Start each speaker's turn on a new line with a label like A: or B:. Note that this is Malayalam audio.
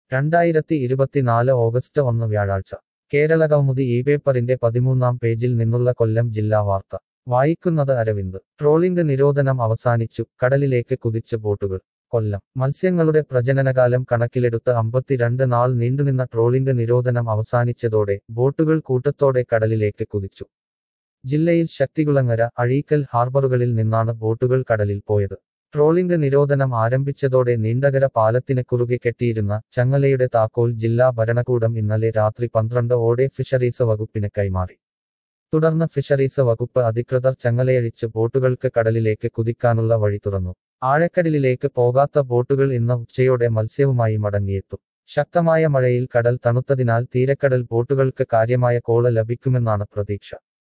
A: രണ്ടായിരത്തി ഇരുപത്തിനാല് ഓഗസ്റ്റ് ഒന്ന് വ്യാഴാഴ്ച കേരള കൗമുദി ഈ പേപ്പറിന്റെ പതിമൂന്നാം പേജിൽ നിന്നുള്ള കൊല്ലം ജില്ലാ വാർത്ത വായിക്കുന്നത് അരവിന്ദ് ട്രോളിംഗ് നിരോധനം അവസാനിച്ചു കടലിലേക്ക് കുതിച്ച് ബോട്ടുകൾ കൊല്ലം മത്സ്യങ്ങളുടെ പ്രജനനകാലം കണക്കിലെടുത്ത് അമ്പത്തിരണ്ട് നാൾ നീണ്ടുനിന്ന ട്രോളിംഗ് നിരോധനം അവസാനിച്ചതോടെ ബോട്ടുകൾ കൂട്ടത്തോടെ കടലിലേക്ക് കുതിച്ചു ജില്ലയിൽ ശക്തികുളങ്ങര അഴീക്കൽ ഹാർബറുകളിൽ നിന്നാണ് ബോട്ടുകൾ കടലിൽ പോയത് ട്രോളിംഗ് നിരോധനം ആരംഭിച്ചതോടെ നീണ്ടകര പാലത്തിന് കുറുകെ കെട്ടിയിരുന്ന ചങ്ങലയുടെ താക്കോൽ ജില്ലാ ഭരണകൂടം ഇന്നലെ രാത്രി പന്ത്രണ്ട് ഓടെ ഫിഷറീസ് വകുപ്പിന് കൈമാറി തുടർന്ന് ഫിഷറീസ് വകുപ്പ് അധികൃതർ ചങ്ങലയഴിച്ച് ബോട്ടുകൾക്ക് കടലിലേക്ക് കുതിക്കാനുള്ള വഴി തുറന്നു ആഴക്കടലിലേക്ക് പോകാത്ത ബോട്ടുകൾ ഇന്ന് ഉച്ചയോടെ മത്സ്യവുമായി മടങ്ങിയെത്തും ശക്തമായ മഴയിൽ കടൽ തണുത്തതിനാൽ തീരക്കടൽ ബോട്ടുകൾക്ക് കാര്യമായ കോള ലഭിക്കുമെന്നാണ് പ്രതീക്ഷ